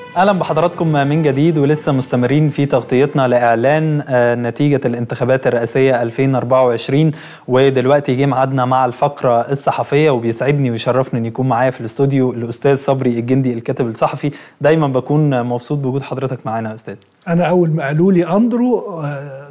اهلا بحضراتكم من جديد ولسه مستمرين في تغطيتنا لاعلان نتيجه الانتخابات الرئاسيه 2024 ودلوقتي جه ميعادنا مع الفقره الصحفيه وبيسعدني ويشرفني ان يكون معايا في الاستوديو الاستاذ صبري الجندي الكاتب الصحفي دايما بكون مبسوط بوجود حضرتك معانا يا استاذ انا اول ما قالوا لي اندرو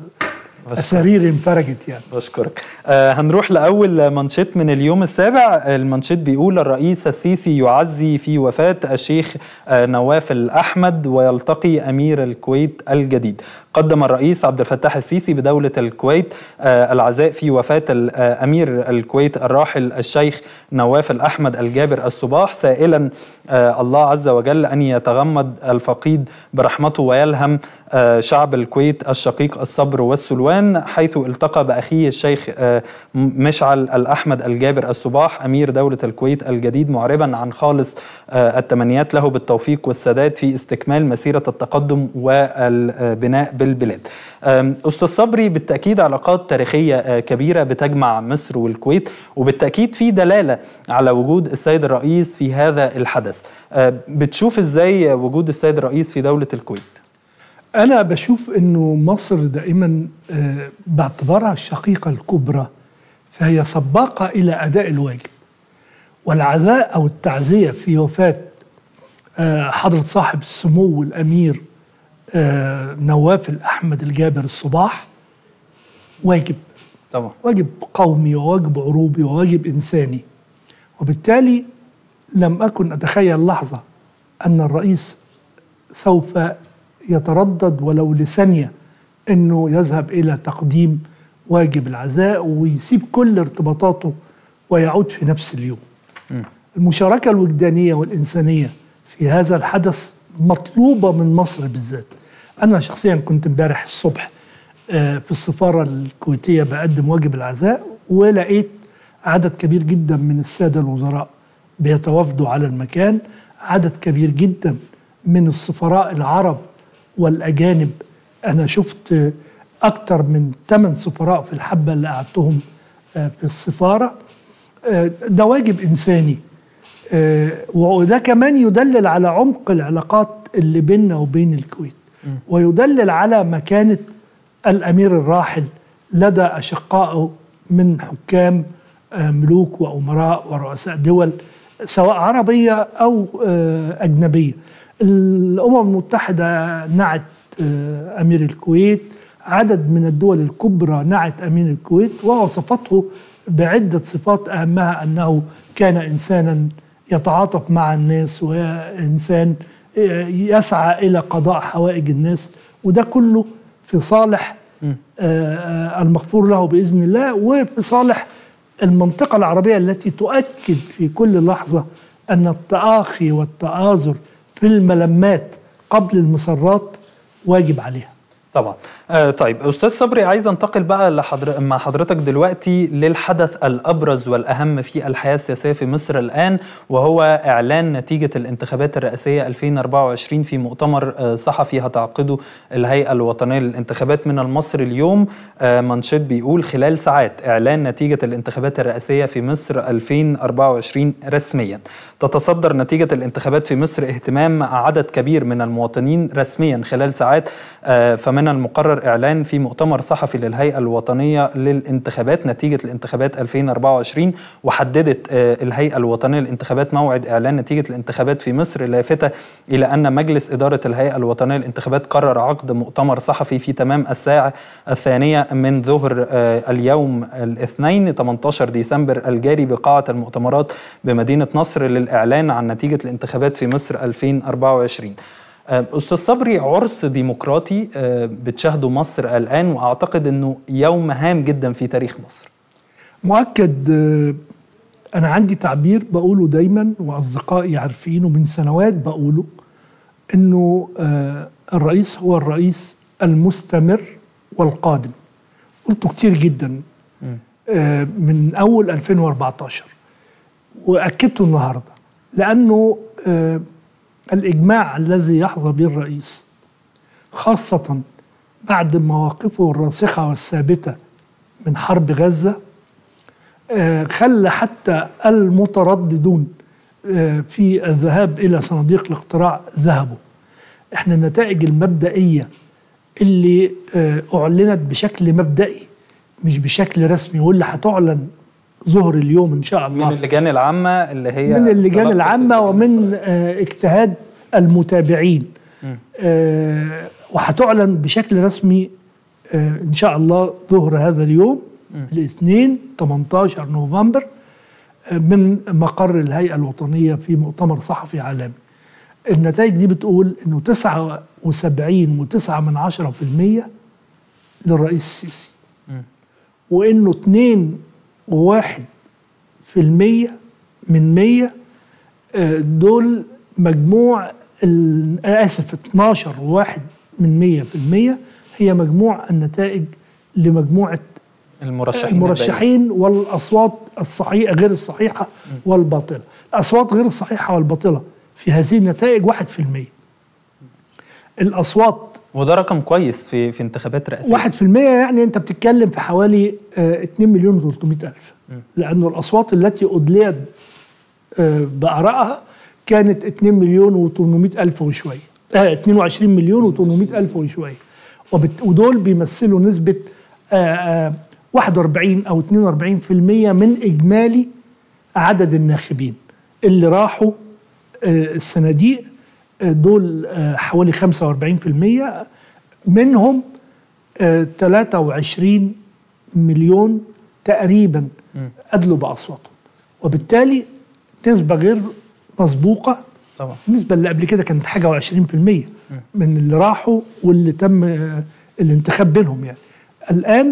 اسارير انفرجت يعني بشكرك آه هنروح لاول منشط من اليوم السابع المنشط بيقول الرئيس السيسي يعزي في وفاه الشيخ آه نواف الاحمد ويلتقي امير الكويت الجديد قدم الرئيس عبد الفتاح السيسي بدولة الكويت آه العزاء في وفاة أمير الكويت الراحل الشيخ نواف الأحمد الجابر الصباح سائلا آه الله عز وجل أن يتغمد الفقيد برحمته ويلهم آه شعب الكويت الشقيق الصبر والسلوان حيث التقى بأخيه الشيخ مشعل الأحمد الجابر الصباح أمير دولة الكويت الجديد معربا عن خالص التمنيات له بالتوفيق والسداد في استكمال مسيرة التقدم والبناء بالبلاد أستاذ صبري بالتأكيد علاقات تاريخية كبيرة بتجمع مصر والكويت وبالتأكيد في دلالة على وجود السيد الرئيس في هذا الحدث بتشوف إزاي وجود السيد الرئيس في دولة الكويت؟ أنا بشوف أنه مصر دائما باعتبارها الشقيقة الكبرى فهي سباقة إلى أداء الواجب والعزاء أو التعزية في وفاة حضرة صاحب السمو الأمير نواف الأحمد الجابر الصباح واجب طبعا واجب قومي وواجب عروبي وواجب إنساني وبالتالي لم أكن أتخيل لحظة أن الرئيس سوف يتردد ولو لثانية أنه يذهب إلى تقديم واجب العزاء ويسيب كل ارتباطاته ويعود في نفس اليوم م. المشاركة الوجدانية والإنسانية في هذا الحدث مطلوبة من مصر بالذات أنا شخصيا كنت امبارح الصبح في السفارة الكويتية بقدم واجب العزاء ولقيت عدد كبير جدا من السادة الوزراء بيتوافدوا على المكان عدد كبير جدا من السفراء العرب والأجانب أنا شفت أكثر من ثمان سفراء في الحبة اللي قعدتهم في السفارة ده واجب إنساني وده كمان يدلل على عمق العلاقات اللي بيننا وبين الكويت ويدلل على مكانة الأمير الراحل لدى أشقائه من حكام ملوك وأمراء ورؤساء دول سواء عربية أو أجنبية الأمم المتحدة نعت أمير الكويت عدد من الدول الكبرى نعت أمير الكويت ووصفته بعدة صفات أهمها أنه كان إنسانا يتعاطف مع الناس وإنسان يسعى إلى قضاء حوائج الناس وده كله في صالح المغفور له بإذن الله وفي صالح المنطقة العربية التي تؤكد في كل لحظة أن التآخي والتآزر في الملمات قبل المسرات واجب عليها طبعا آه طيب استاذ صبري عايز انتقل بقى لحضر... مع حضرتك دلوقتي للحدث الابرز والاهم في الحياه السياسيه في مصر الان وهو اعلان نتيجه الانتخابات الرئاسيه 2024 في مؤتمر آه صحفي هتعقده الهيئه الوطنيه للانتخابات من المصري اليوم آه منشط بيقول خلال ساعات اعلان نتيجه الانتخابات الرئاسيه في مصر 2024 رسميا تتصدر نتيجه الانتخابات في مصر اهتمام عدد كبير من المواطنين رسميا خلال ساعات فمن المقرر إعلان في مؤتمر صحفي للهيئة الوطنية للانتخابات نتيجة الانتخابات 2024 وحددت الهيئة الوطنية للانتخابات موعد إعلان نتيجة الانتخابات في مصر لافتة إلى أن مجلس إدارة الهيئة الوطنية للانتخابات قرر عقد مؤتمر صحفي في تمام الساعة الثانية من ظهر اليوم الاثنين 18 ديسمبر الجاري بقاعة المؤتمرات بمدينة نصر للإعلان عن نتيجة الانتخابات في مصر 2024 استاذ صبري عرس ديمقراطي بتشاهده مصر الان واعتقد انه يوم هام جدا في تاريخ مصر مؤكد انا عندي تعبير بقوله دايما واصدقائي عارفينه من سنوات بقوله انه الرئيس هو الرئيس المستمر والقادم قلته كتير جدا من اول 2014 واكدته النهارده لانه الإجماع الذي يحظى به الرئيس خاصة بعد مواقفه الراسخة والثابتة من حرب غزة خلى حتى المترددون في الذهاب إلى صناديق الاقتراع ذهبوا احنا النتائج المبدئيه اللي آه، اعلنت بشكل مبدئي مش بشكل رسمي واللي هتعلن ظهر اليوم ان شاء الله من اللجان العامه اللي هي من اللجان تلقت العامه اللجان ومن آه، اجتهاد المتابعين آه، وهتعلن بشكل رسمي آه، ان شاء الله ظهر هذا اليوم الاثنين 18 نوفمبر آه، من مقر الهيئه الوطنيه في مؤتمر صحفي عالمي النتائج دي بتقول انه 79 و9 من 10% للرئيس السيسي وانه 2 وواحد في المية من مية آه، دول مجموع ال- آه، آسف 12 وواحد من مية في المية هي مجموع النتائج لمجموعة المرشحين المرشحين والأصوات الصحيحة غير الصحيحة والباطلة الأصوات غير الصحيحة والباطلة في هذه النتائج واحد في المية الأصوات وده رقم كويس في في انتخابات رئاسيه واحد في المية يعني انت بتتكلم في حوالي آه 2 مليون و 300 الف لانه الاصوات التي ادليت آه بارائها كانت 2 مليون و 800 الف وشويه آه 22 مليون و 800 الف وشويه وبت- ودول بيمثلوا نسبه آه آه 41 او 42% من اجمالي عدد الناخبين اللي راحوا آه، الصناديق آه، دول آه، حوالي 45% منهم آه، 23 مليون تقريبا أدلوا بأصواتهم وبالتالي نسبة غير مسبوقة طبعا النسبة اللي قبل كده كانت حاجة وعشرين في المية من اللي راحوا واللي تم آه، الانتخاب بينهم يعني الآن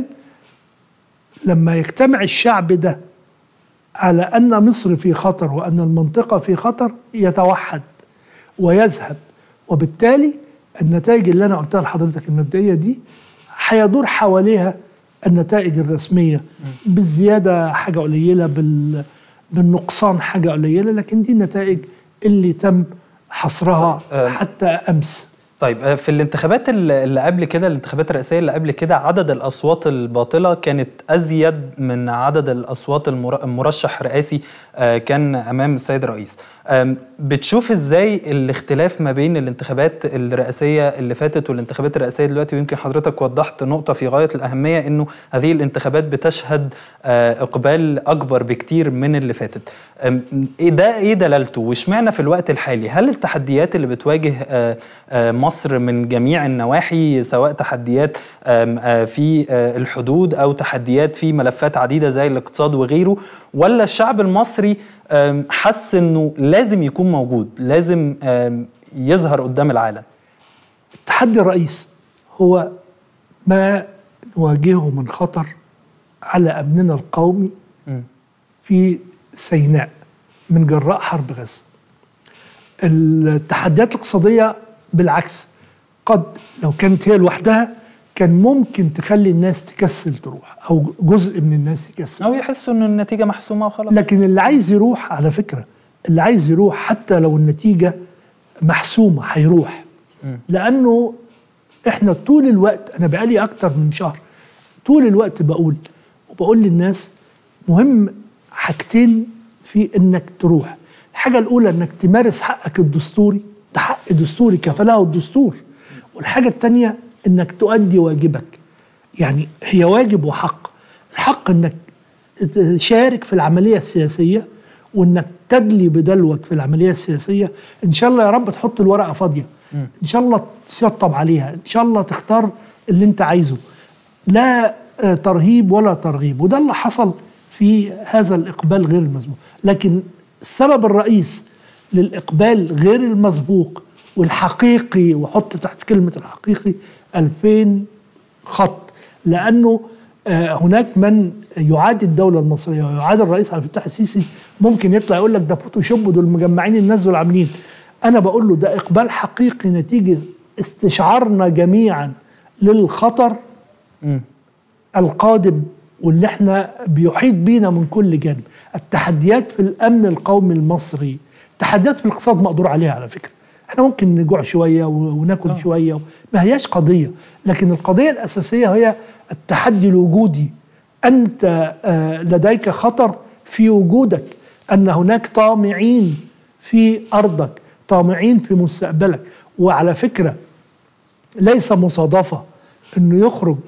لما يجتمع الشعب ده على أن مصر في خطر وأن المنطقة في خطر يتوحد ويذهب وبالتالي النتائج اللي أنا قلتها لحضرتك المبدئية دي هيدور حواليها النتائج الرسمية بالزيادة حاجة قليلة بال بالنقصان حاجة قليلة لكن دي النتائج اللي تم حصرها أه. حتى أمس طيب آه، في الانتخابات اللي اللي قبل كده الانتخابات الرئاسيه اللي قبل كده عدد الاصوات الباطله كانت ازيد من عدد الاصوات المر- المرشح رئاسي آه، كان امام السيد الرئيس آم، بتشوف ازاي الاختلاف ما بين الانتخابات الرئاسيه اللي فاتت والانتخابات الرئاسيه دلوقتي ويمكن حضرتك وضحت نقطه في غايه الاهميه انه هذه الانتخابات بتشهد آه، اقبال اكبر بكتير من اللي فاتت آم، ايه ده ايه دلالته واشمعنى في الوقت الحالي هل التحديات اللي بتواجه آه، آه، مصر من جميع النواحي سواء تحديات آم، آه، في آه، الحدود او تحديات في ملفات عديده زي الاقتصاد وغيره ولا الشعب المصري آم، حس انه لازم يكون موجود لازم آم، يظهر قدام العالم التحدي الرئيس هو ما نواجهه من خطر على أمننا القومي مم. في سيناء من جراء حرب غزة التحديات الاقتصادية بالعكس قد لو كانت هي لوحدها كان ممكن تخلي الناس تكسل تروح أو جزء من الناس يكسل او يحسوا ان النتيجه محسومه وخلاص لكن اللي عايز يروح على فكرة اللي عايز يروح حتى لو النتيجة محسومة هيروح لأنه احنا طول الوقت أنا بقالي أكتر من شهر طول الوقت بقول وبقول للناس مهم حاجتين في إنك تروح الحاجة الأولى إنك تمارس حقك الدستوري ده حق دستوري كفله الدستور والحاجة التانية إنك تؤدي واجبك يعني هي واجب وحق الحق إنك تشارك في العملية السياسية وانك تدلي بدلوك في العملية السياسية ان شاء الله يا رب تحط الورقة فاضية ان شاء الله تشطب عليها ان شاء الله تختار اللي انت عايزه لا آه، ترهيب ولا ترغيب وده اللي حصل في هذا الإقبال غير المسبوق لكن السبب الرئيس للإقبال غير المسبوق والحقيقي وحط تحت كلمة الحقيقي 2000 خط لأنه آه، هناك من يعادي الدولة المصرية ويعادي الرئيس عبد الفتاح السيسي ممكن يطلع يقول لك ده فوتوشوب دول مجمعين الناس دول عاملين أنا بقول له ده إقبال حقيقي نتيجة استشعارنا جميعا للخطر مم. القادم واللي احنا بيحيط بينا من كل جانب التحديات في الامن القومي المصري تحديات في الاقتصاد مقدور عليها على فكره احنا ممكن نجوع شويه و- وناكل آه. شويه ما هياش قضيه لكن القضيه الاساسيه هي التحدي الوجودي انت آه، لديك خطر في وجودك ان هناك طامعين في ارضك طامعين في مستقبلك وعلى فكره ليس مصادفه انه يخرج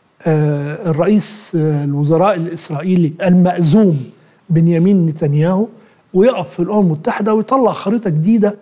آه، الرئيس آه، الوزراء الاسرائيلي المأزوم بنيامين نتنياهو ويقف في الامم المتحده ويطلع خريطه جديده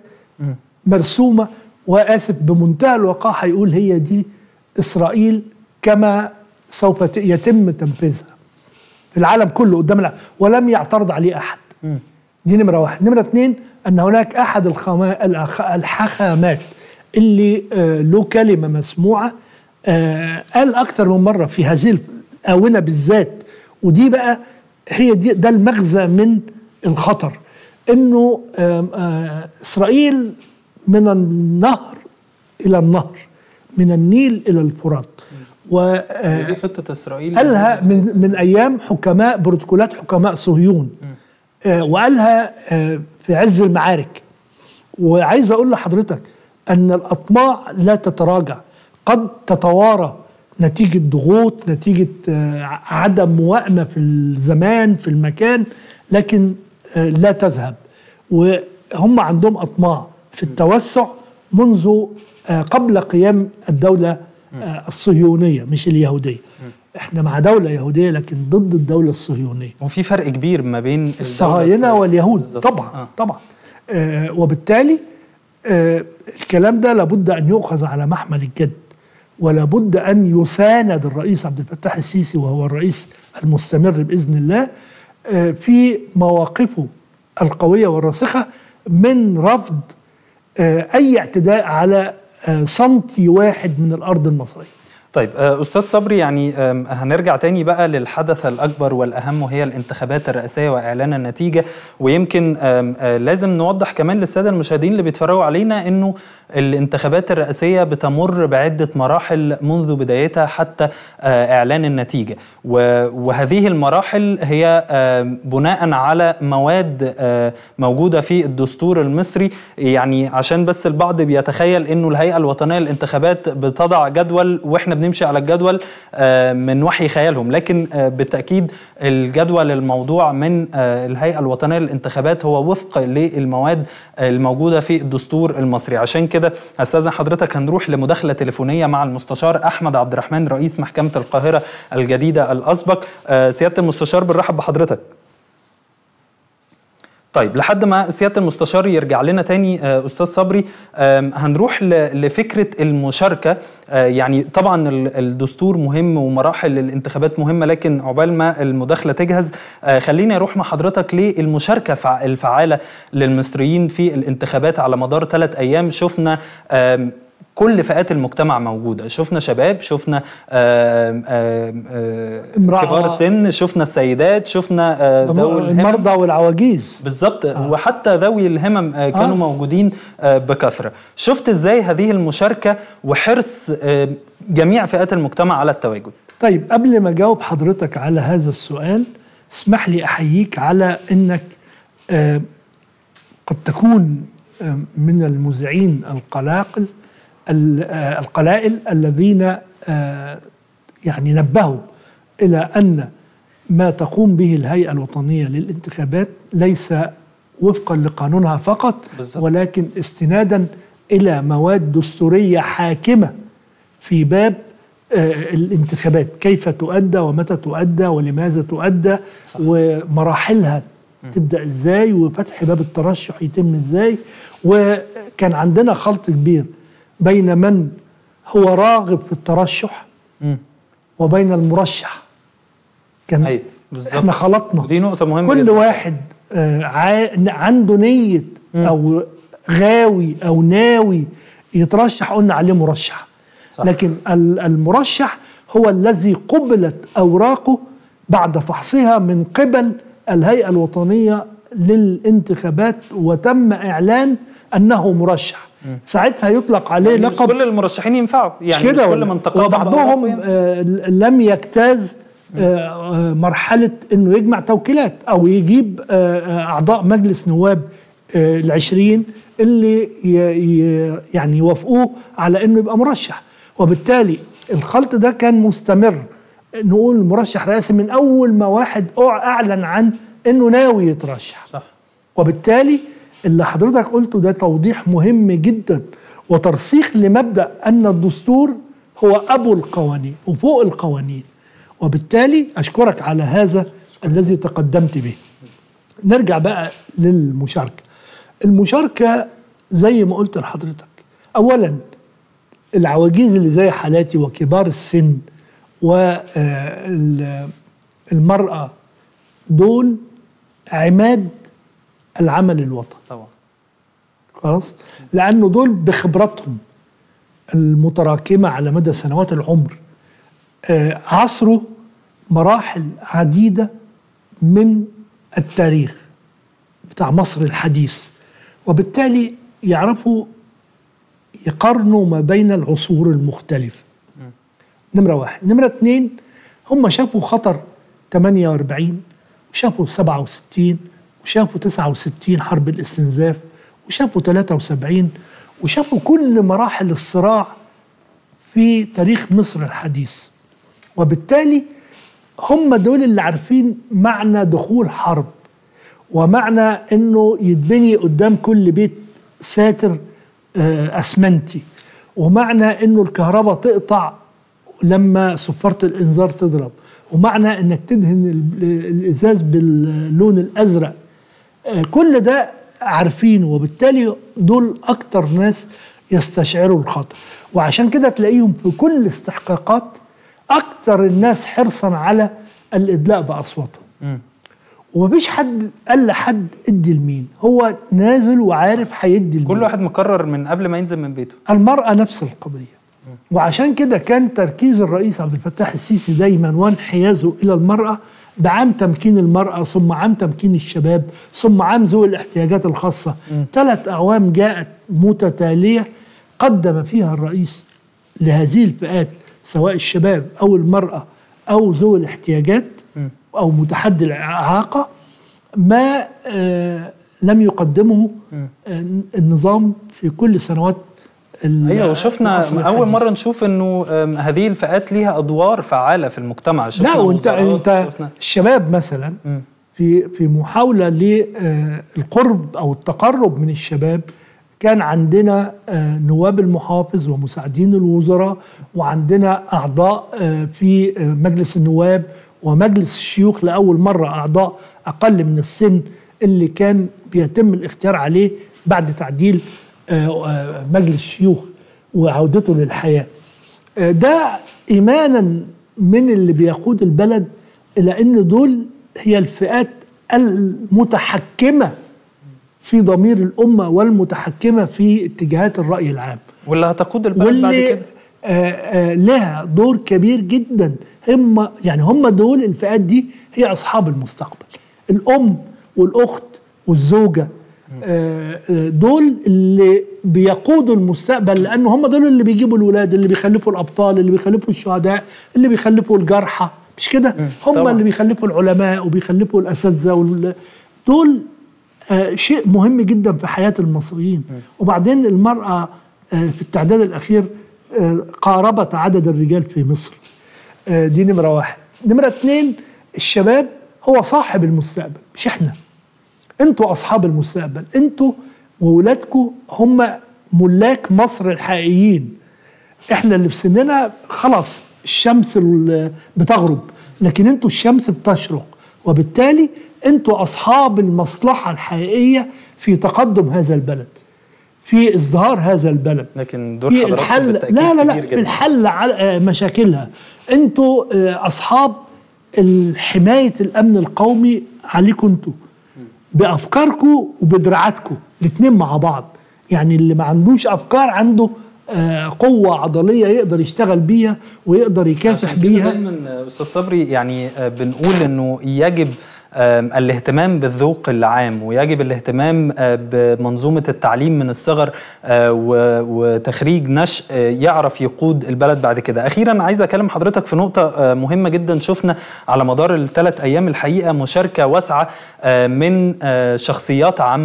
مرسومه واسف بمنتهى الوقاحه يقول هي دي اسرائيل كما سوف ت- يتم تنفيذها في العالم كله قدام العالم ولم يعترض عليه احد دي نمره واحد نمره اثنين ان هناك احد الخما... الأخ- الحخامات اللي آه له كلمه مسموعه آه قال اكثر من مره في هذه الاونه بالذات ودي بقى هي دي ده المغزى من الخطر انه آه آه اسرائيل من النهر الى النهر من النيل الى الفرات و آه دي خطه اسرائيل قالها من من ايام حكماء بروتوكولات حكماء صهيون آه وقالها آه في عز المعارك وعايز اقول لحضرتك ان الاطماع لا تتراجع قد تتوارى نتيجه ضغوط نتيجه آه عدم موائمه في الزمان في المكان لكن آه لا تذهب وهم عندهم اطماع في التوسع منذ آه قبل قيام الدوله آه الصهيونيه مش اليهوديه احنا مع دوله يهوديه لكن ضد الدوله الصهيونيه وفي فرق كبير ما بين الدولة الصهاينه الإسرائيلية. واليهود بالظبط. طبعا آه. طبعا آه وبالتالي آه الكلام ده لابد ان يؤخذ على محمل الجد ولابد ان يساند الرئيس عبد الفتاح السيسي وهو الرئيس المستمر باذن الله آه في مواقفه القويه والراسخه من رفض آه اي اعتداء على آه سنتي واحد من الارض المصريه طيب آه، استاذ صبري يعني آم، هنرجع تاني بقى للحدث الاكبر والاهم وهي الانتخابات الرئاسيه واعلان النتيجه ويمكن آم، آه، لازم نوضح كمان للساده المشاهدين اللي بيتفرجوا علينا انه الانتخابات الرئاسيه بتمر بعده مراحل منذ بدايتها حتى آه، اعلان النتيجه و- وهذه المراحل هي آم، بناء على مواد آه، موجوده في الدستور المصري يعني عشان بس البعض بيتخيل انه الهيئه الوطنيه للانتخابات بتضع جدول واحنا بنمشي على الجدول آه، من وحي خيالهم لكن آه، بالتاكيد الجدول الموضوع من آه، الهيئه الوطنيه للانتخابات هو وفق للمواد آه، الموجوده في الدستور المصري عشان كده استاذن حضرتك هنروح لمداخله تليفونيه مع المستشار احمد عبد الرحمن رئيس محكمه القاهره الجديده الاسبق آه، سياده المستشار بنرحب بحضرتك طيب لحد ما سياده المستشار يرجع لنا تاني آه، استاذ صبري آم، هنروح ل- لفكره المشاركه آه، يعني طبعا ال- الدستور مهم ومراحل الانتخابات مهمه لكن عقبال ما المداخله تجهز آه، خليني اروح مع حضرتك للمشاركه فع- الفعاله للمصريين في الانتخابات على مدار ثلاث ايام شفنا آم، كل فئات المجتمع موجوده شفنا شباب شفنا آم، آم، آم، امرأة. كبار السن شفنا السيدات شفنا آه، ذوي الهمم. المرضى والعواجيز بالظبط آه. وحتى ذوي الهمم آه كانوا آه. آه. موجودين آه بكثره شفت ازاي هذه المشاركه وحرص آه جميع فئات المجتمع على التواجد طيب قبل ما اجاوب حضرتك على هذا السؤال اسمح لي احييك على انك آه، قد تكون آه، من المذيعين القلاقل ال- آه، القلائل الذين آه، يعني نبهوا الى ان ما تقوم به الهيئه الوطنيه للانتخابات ليس وفقا لقانونها فقط بالظبط. ولكن استنادا الى مواد دستوريه حاكمه في باب آه، الانتخابات كيف تؤدى ومتى تؤدى ولماذا تؤدى ومراحلها تبدا ازاي وفتح باب الترشح يتم ازاي وكان عندنا خلط كبير بين من هو راغب في الترشح مم. وبين المرشح كان أيوة، بالظبط. احنا خلطنا ودي نقطه مهمه كل جدا. واحد آه، عا- عنده نية أو غاوي أو ناوي يترشح قلنا عليه مرشح صح. لكن ال- المرشح هو الذي قبلت أوراقه بعد فحصها من قبل الهيئة الوطنية للانتخابات وتم إعلان أنه مرشح ساعتها يطلق عليه يعني مش لقب كل المرشحين ينفعوا يعني مش كده مش كل ولا- من تقدم وبعضهم بأوراقه آه لم يجتاز آه آه مرحلة انه يجمع توكيلات او يجيب آه آه اعضاء مجلس نواب آه العشرين اللي ي ي يعني يوافقوه على انه يبقى مرشح وبالتالي الخلط ده كان مستمر نقول مرشح رئاسي من اول ما واحد أع- اعلن عن انه ناوي يترشح صح وبالتالي اللي حضرتك قلته ده توضيح مهم جدا وترسيخ لمبدا ان الدستور هو ابو القوانين وفوق القوانين وبالتالي اشكرك على هذا الذي تقدمت به نرجع بقى للمشاركه المشاركه زي ما قلت لحضرتك اولا العواجيز اللي زي حالاتي وكبار السن والمراه دول عماد العمل الوطني طبعا خلاص لانه دول بخبراتهم المتراكمه على مدى سنوات العمر آه، عصروا مراحل عديده من التاريخ بتاع مصر الحديث وبالتالي يعرفوا يقارنوا ما بين العصور المختلفه نمره واحد نمره اتنين هم شافوا خطر 48 وشافوا 67 وشافوا 69 حرب الاستنزاف وشافوا 73 وشافوا كل مراحل الصراع في تاريخ مصر الحديث وبالتالي هم دول اللي عارفين معنى دخول حرب ومعنى انه يتبني قدام كل بيت ساتر آه، اسمنتي ومعنى انه الكهرباء تقطع لما صفارة الانذار تضرب ومعنى انك تدهن ال- الازاز باللون الازرق آه، كل ده عارفينه وبالتالي دول اكتر ناس يستشعروا الخطر وعشان كده تلاقيهم في كل الاستحقاقات اكتر الناس حرصا على الادلاء باصواتهم مم. ومفيش حد قال لحد ادي لمين هو نازل وعارف هيدي لمين كل واحد مقرر من قبل ما ينزل من بيته المرأة نفس القضية وعشان كده كان تركيز الرئيس عبد الفتاح السيسي دايما وانحيازه إلى المرأة بعام تمكين المرأة ثم عام تمكين الشباب ثم عام ذوي الاحتياجات الخاصة ثلاث أعوام جاءت متتالية قدم فيها الرئيس لهذه الفئات سواء الشباب أو المرأة أو ذوي الاحتياجات أو متحدي الإعاقة ما آه لم يقدمه آه النظام في كل سنوات ال- ايوه وشفنا العصر اول الحديث. مره نشوف انه أم، هذه الفئات ليها ادوار فعاله في المجتمع شفنا لا وانت وزارات، انت شفنا الشباب مثلا مم. في في محاوله للقرب او التقرب من الشباب كان عندنا آه، نواب المحافظ ومساعدين الوزراء وعندنا اعضاء آه، في آه، مجلس النواب ومجلس الشيوخ لاول مره اعضاء اقل من السن اللي كان بيتم الاختيار عليه بعد تعديل آه، آه، مجلس الشيوخ وعودته للحياه آه، ده ايمانا من اللي بيقود البلد الى ان دول هي الفئات المتحكمه في ضمير الامه والمتحكمه في اتجاهات الراي العام واللي هتقود البلد بعد واللي كده آه آه لها دور كبير جدا هم يعني هم دول الفئات دي هي اصحاب المستقبل الام والاخت والزوجه آه آه، دول اللي بيقودوا المستقبل لان هم دول اللي بيجيبوا الولاد اللي بيخلفوا الابطال اللي بيخلفوا الشهداء اللي بيخلفوا الجرحى مش كده هم طبعاً. اللي بيخلفوا العلماء وبيخلفوا الاساتذه وال- دول آه، شيء مهم جدا في حياة المصريين وبعدين المرأة آه، في التعداد الأخير آه، قاربت عدد الرجال في مصر آه، دي نمرة واحد نمرة اتنين الشباب هو صاحب المستقبل مش احنا انتوا أصحاب المستقبل انتوا وولادكم هم ملاك مصر الحقيقيين احنا اللي في سننا خلاص الشمس ال- بتغرب لكن انتوا الشمس بتشرق وبالتالي انتوا اصحاب المصلحه الحقيقيه في تقدم هذا البلد في ازدهار هذا البلد لكن دور في حضراتكم الحل بالتأكيد لا لا لا كبير في جدا. الحل على آه، مشاكلها انتوا آه، اصحاب حمايه الامن القومي عليكم انتوا بافكاركم وبدراعاتكم الاثنين مع بعض يعني اللي ما عندوش افكار عنده آه، قوه عضليه يقدر يشتغل بيها ويقدر يكافح عشان كده بيها دايما آه، استاذ صبري يعني آه، بنقول انه يجب آم، الاهتمام بالذوق العام ويجب الاهتمام آه، بمنظومه التعليم من الصغر آه، و- وتخريج نشء آه، يعرف يقود البلد بعد كده اخيرا عايز اكلم حضرتك في نقطه آه، مهمه جدا شفنا على مدار الثلاث ايام الحقيقه مشاركه واسعه آه، من آه، شخصيات عامه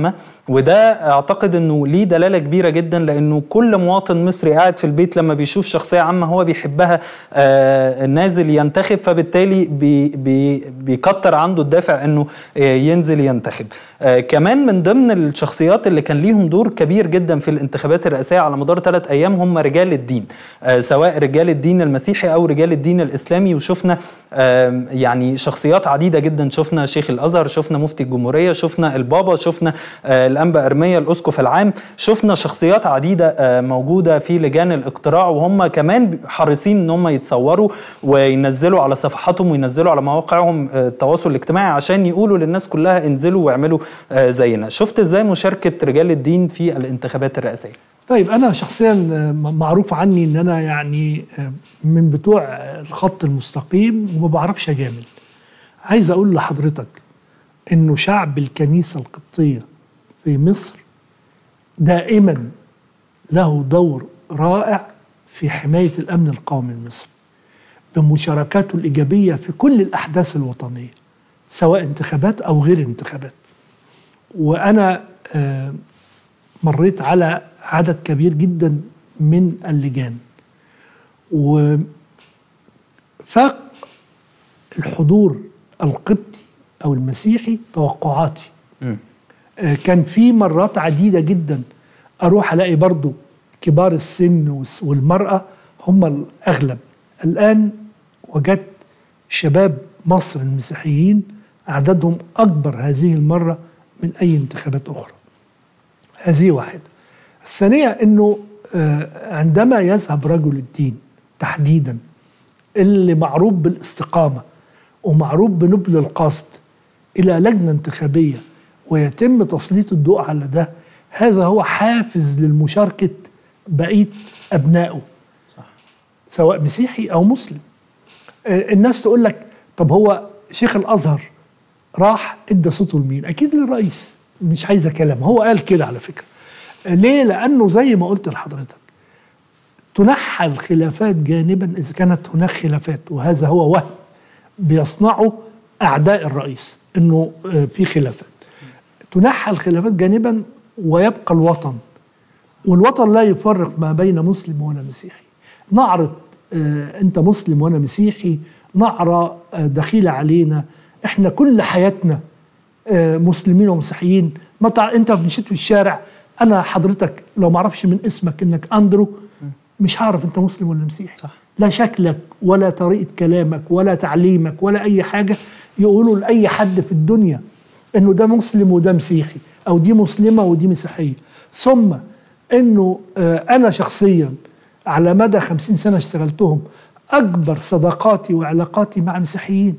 وده اعتقد انه ليه دلاله كبيره جدا لانه كل مواطن مصري قاعد في البيت لما بيشوف شخصيه عامه هو بيحبها آه نازل ينتخب فبالتالي بي بي بيكتر عنده الدافع انه آه ينزل ينتخب آه كمان من ضمن الشخصيات اللي كان ليهم دور كبير جدا في الانتخابات الرئاسيه على مدار ثلاث ايام هم رجال الدين آه سواء رجال الدين المسيحي او رجال الدين الاسلامي وشفنا آه يعني شخصيات عديده جدا شفنا شيخ الازهر شفنا مفتي الجمهوريه شفنا البابا شفنا آه الانبا ارميه الاسقف العام شفنا شخصيات عديده آه موجوده في لجان الاقتراع وهم كمان حريصين ان هم يتصوروا وينزلوا على صفحاتهم وينزلوا على مواقعهم آه التواصل الاجتماعي عشان يقولوا للناس كلها انزلوا واعملوا آه زينا شفت ازاي مشاركه رجال الدين في الانتخابات الرئاسيه طيب انا شخصيا معروف عني ان انا يعني من بتوع الخط المستقيم وما بعرفش اجامل عايز اقول لحضرتك انه شعب الكنيسه القبطيه في مصر دائما له دور رائع في حمايه الامن القومي المصري بمشاركاته الايجابيه في كل الاحداث الوطنيه سواء انتخابات او غير انتخابات وانا مريت على عدد كبير جدا من اللجان وفاق الحضور القبطي او المسيحي توقعاتي م. كان في مرات عديده جدا اروح الاقي برضو كبار السن والمراه هم الاغلب الان وجدت شباب مصر المسيحيين عددهم اكبر هذه المره من اي انتخابات اخرى هذه واحده الثانيه انه عندما يذهب رجل الدين تحديدا اللي معروف بالاستقامه ومعروف بنبل القصد الى لجنه انتخابيه ويتم تسليط الضوء على ده هذا هو حافز للمشاركه بقيه ابنائه صح. سواء مسيحي او مسلم الناس تقول لك طب هو شيخ الازهر راح ادى صوته لمين اكيد للرئيس مش عايزه كلام هو قال كده على فكره ليه لانه زي ما قلت لحضرتك تنحى الخلافات جانبا اذا كانت هناك خلافات وهذا هو وهم بيصنعه اعداء الرئيس انه في خلافات تنحى الخلافات جانبا ويبقى الوطن والوطن لا يفرق ما بين مسلم ولا مسيحي نعرض آه انت مسلم وانا مسيحي نعرة آه دخيلة علينا احنا كل حياتنا آه مسلمين ومسيحيين متى انت مشيت في الشارع انا حضرتك لو ما اعرفش من اسمك انك اندرو مش هعرف انت مسلم ولا مسيحي صح. لا شكلك ولا طريقه كلامك ولا تعليمك ولا اي حاجه يقولوا لاي حد في الدنيا انه ده مسلم وده مسيحي او دي مسلمه ودي مسيحيه ثم انه آه انا شخصيا على مدى خمسين سنه اشتغلتهم اكبر صداقاتي وعلاقاتي مع مسيحيين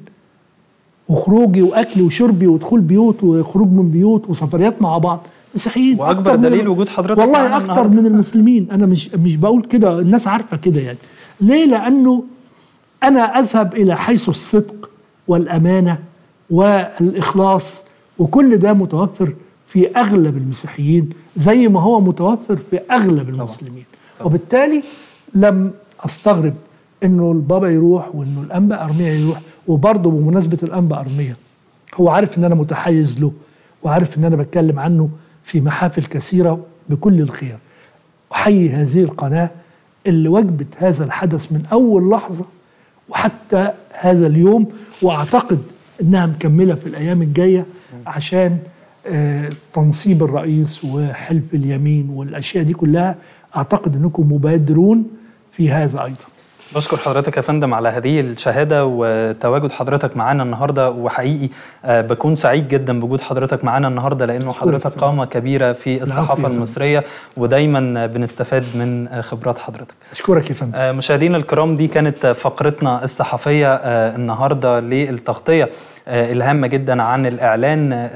وخروجي واكلي وشربي ودخول بيوت وخروج من بيوت وسفريات مع بعض مسيحيين واكبر دليل وجود حضرتك والله اكتر من المسلمين انا مش مش بقول كده الناس عارفه كده يعني ليه لانه انا اذهب الى حيث الصدق والامانه والاخلاص وكل ده متوفر في اغلب المسيحيين زي ما هو متوفر في اغلب المسلمين طبعا. وبالتالي لم استغرب انه البابا يروح وانه الانبا ارميه يروح وبرضه بمناسبه الانبا ارميه هو عارف ان انا متحيز له وعارف ان انا بتكلم عنه في محافل كثيره بكل الخير احيي هذه القناه اللي وجبت هذا الحدث من اول لحظه وحتى هذا اليوم واعتقد انها مكمله في الايام الجايه عشان آه تنصيب الرئيس وحلف اليمين والاشياء دي كلها اعتقد انكم مبادرون في هذا ايضا بشكر حضرتك يا فندم على هذه الشهادة وتواجد حضرتك معانا النهاردة وحقيقي بكون سعيد جدا بوجود حضرتك معانا النهاردة لأنه حضرتك قامة كبيرة في الصحافة المصرية ودايما بنستفاد من خبرات حضرتك أشكرك يا فندم مشاهدينا الكرام دي كانت فقرتنا الصحفية النهاردة للتغطية الهامة جدا عن الإعلان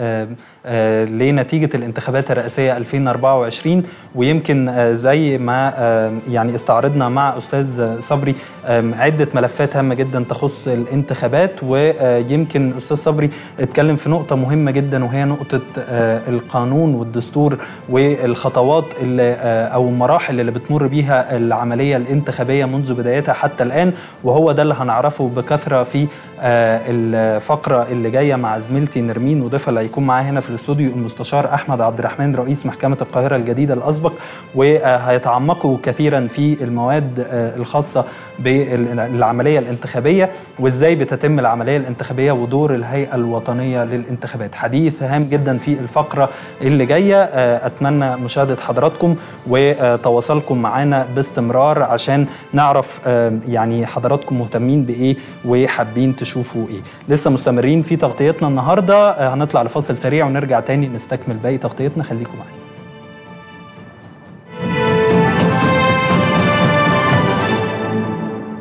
لنتيجة الانتخابات الرئاسية 2024 ويمكن زي ما يعني استعرضنا مع أستاذ صبري عدة ملفات هامة جدا تخص الانتخابات ويمكن أستاذ صبري اتكلم في نقطة مهمة جدا وهي نقطة القانون والدستور والخطوات اللي أو المراحل اللي بتمر بيها العملية الانتخابية منذ بدايتها حتى الآن وهو ده اللي هنعرفه بكثرة في الفقرة الفقره اللي جايه مع زميلتي نرمين وضيفها اللي هيكون معايا هنا في الاستوديو المستشار احمد عبد الرحمن رئيس محكمه القاهره الجديده الاسبق وهيتعمقوا كثيرا في المواد الخاصه بالعمليه الانتخابيه وازاي بتتم العمليه الانتخابيه ودور الهيئه الوطنيه للانتخابات حديث هام جدا في الفقره اللي جايه اتمنى مشاهده حضراتكم وتواصلكم معنا باستمرار عشان نعرف يعني حضراتكم مهتمين بايه وحابين تشوفوا ايه لسه مستمرين في تغطيتنا النهارده هنطلع لفاصل سريع ونرجع تاني نستكمل باقي تغطيتنا خليكم معانا